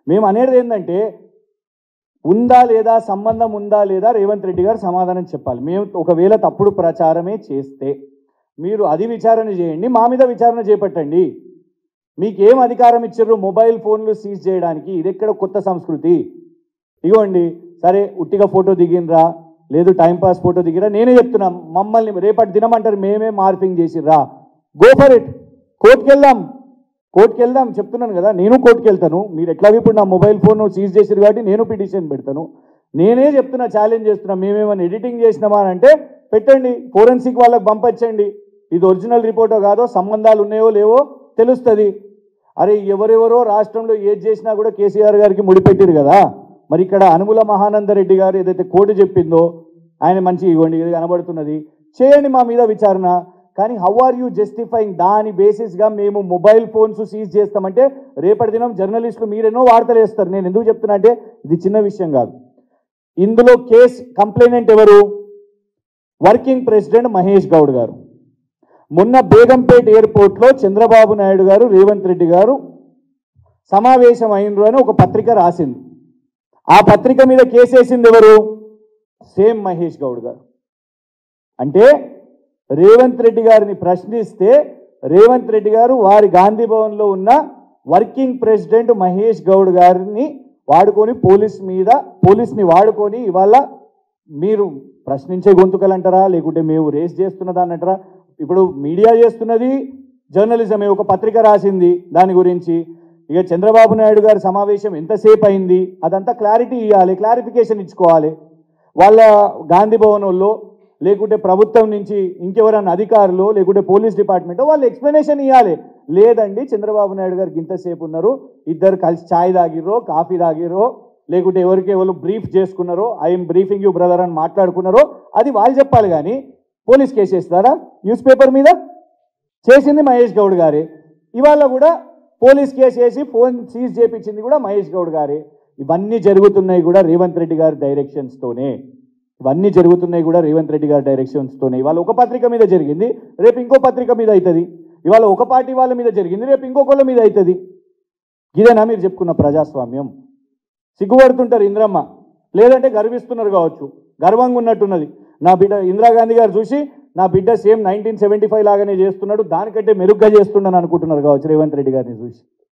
మేము అనేది ఏంటంటే ఉందా లేదా సంబంధం ఉందా లేదా రేవంత్ రెడ్డి గారు సమాధానం చెప్పాలి మేము ఒకవేళ తప్పుడు ప్రచారమే చేస్తే మీరు అది విచారణ చేయండి మా మీద విచారణ చేపట్టండి మీకు ఏం అధికారం ఇచ్చారు మొబైల్ ఫోన్లు సీజ్ చేయడానికి ఇది ఎక్కడ కొత్త సంస్కృతి ఇగోండి సరే ఉట్టిగా ఫోటో దిగినరా లేదు టైంపాస్ ఫోటో దిగిరా నేనే చెప్తున్నా మమ్మల్ని రేపటి దినం అంటారు మేమే మార్పింగ్ చేసిర్రా గో ఫర్ ఇట్ కోర్టుకి వెళ్దాం కోర్టుకి వెళ్దాం చెప్తున్నాను కదా నేను కోర్టుకి వెళ్తాను మీరు ఎట్లాగో ఇప్పుడు నా మొబైల్ ఫోన్ సీజ్ చేసిరు కాబట్టి నేను పిటిషన్ పెడతాను నేనే చెప్తున్నా ఛాలెంజ్ చేస్తున్నా మేమేమైనా ఎడిటింగ్ చేసినామా అని అంటే పెట్టండి ఫోరెన్సిక్ వాళ్ళకి పంపించండి ఇది ఒరిజినల్ రిపోర్టో కాదో సంబంధాలు ఉన్నాయో లేవో తెలుస్తుంది అరే ఎవరెవరో రాష్ట్రంలో ఏది చేసినా కూడా కేసీఆర్ గారికి ముడిపెట్టారు కదా మరి ఇక్కడ అనుముల మహానందరెడ్డి గారు ఏదైతే కోర్టు చెప్పిందో ఆయన మంచి ఇవ్వండి ఇది కనబడుతున్నది చేయండి మా మీద విచారణ కానీ హౌ ఆర్ యూ జస్టిఫైయింగ్ దాని బేసిస్గా మేము మొబైల్ ఫోన్స్ సీజ్ చేస్తామంటే రేపటి దినం జర్నలిస్టులు మీరెన్నో వార్తలు వేస్తారు నేను ఎందుకు చెప్తున్నా అంటే ఇది చిన్న విషయం కాదు ఇందులో కేస్ కంప్లైనెంట్ ఎవరు వర్కింగ్ ప్రెసిడెంట్ మహేష్ గౌడ్ గారు మొన్న బేగంపేట్ ఎయిర్పోర్ట్లో చంద్రబాబు నాయుడు గారు రేవంత్ రెడ్డి గారు సమావేశం అయినరు అని ఒక పత్రిక రాసింది ఆ పత్రిక మీద కేసేసింది ఎవరు సేమ్ మహేష్ గౌడ్ గారు అంటే రేవంత్ రెడ్డి గారిని ప్రశ్నిస్తే రేవంత్ రెడ్డి గారు వారి గాంధీ భవన్లో ఉన్న వర్కింగ్ ప్రెసిడెంట్ మహేష్ గౌడ్ గారిని వాడుకొని పోలీస్ మీద పోలీస్ని వాడుకొని ఇవాళ మీరు ప్రశ్నించే గొంతుకలు అంటారా లేకుంటే మేము రేస్ చేస్తున్నదాన్ని అంటారా ఇప్పుడు మీడియా చేస్తున్నది జర్నలిజమే ఒక పత్రిక రాసింది దాని గురించి ఇక చంద్రబాబు నాయుడు గారి సమావేశం ఎంతసేపు అయింది అదంతా క్లారిటీ ఇవ్వాలి క్లారిఫికేషన్ ఇచ్చుకోవాలి వాళ్ళ గాంధీ భవనంలో లేకుంటే ప్రభుత్వం నుంచి ఇంకెవరైనా అధికారులు లేకుంటే పోలీస్ డిపార్ట్మెంట్ వాళ్ళు ఎక్స్ప్లెనేషన్ ఇవ్వాలి లేదండి చంద్రబాబు నాయుడు గారికి ఇంతసేపు ఉన్నారు ఇద్దరు కలిసి ఛాయ్ తాగిర్రో కాఫీ తాగిర్రో లేకుంటే ఎవరికి ఎవరు బ్రీఫ్ చేసుకున్నారో ఐఎమ్ బ్రీఫింగ్ యూ బ్రదర్ అని మాట్లాడుకున్నారో అది వాళ్ళు చెప్పాలి కానీ పోలీస్ కేసు వేస్తారా న్యూస్ పేపర్ మీద చేసింది మహేష్ గౌడ్ గారే ఇవాళ కూడా పోలీస్ కేసు వేసి ఫోన్ సీజ్ చేపించింది కూడా మహేష్ గౌడ్ గారే ఇవన్నీ జరుగుతున్నాయి కూడా రేవంత్ రెడ్డి గారి డైరెక్షన్స్తోనే ఇవన్నీ జరుగుతున్నాయి కూడా రేవంత్ రెడ్డి గారి డైరెక్షన్స్తోనే ఇవాళ ఒక పత్రిక మీద జరిగింది రేపు ఇంకో పత్రిక మీద అవుతుంది ఇవాళ ఒక పార్టీ వాళ్ళ మీద జరిగింది రేపు ఇంకొకళ్ళ మీద అవుతుంది ఇదేనా మీరు చెప్పుకున్న ప్రజాస్వామ్యం సిగ్గుపడుతుంటారు ఇంద్రమ్మ లేదంటే గర్విస్తున్నారు కావచ్చు గర్వంగా ఉన్నట్టున్నది నా బిడ్డ ఇందిరాగాంధీ గారు చూసి నా బిడ్డ సేమ్ నైన్టీన్ సెవెంటీ ఫైవ్ లాగానే చేస్తున్నాడు దానికంటే మెరుగ్గా చేస్తున్నాను అనుకుంటున్నారు కావచ్చు రేవంత్ రెడ్డి గారిని చూసి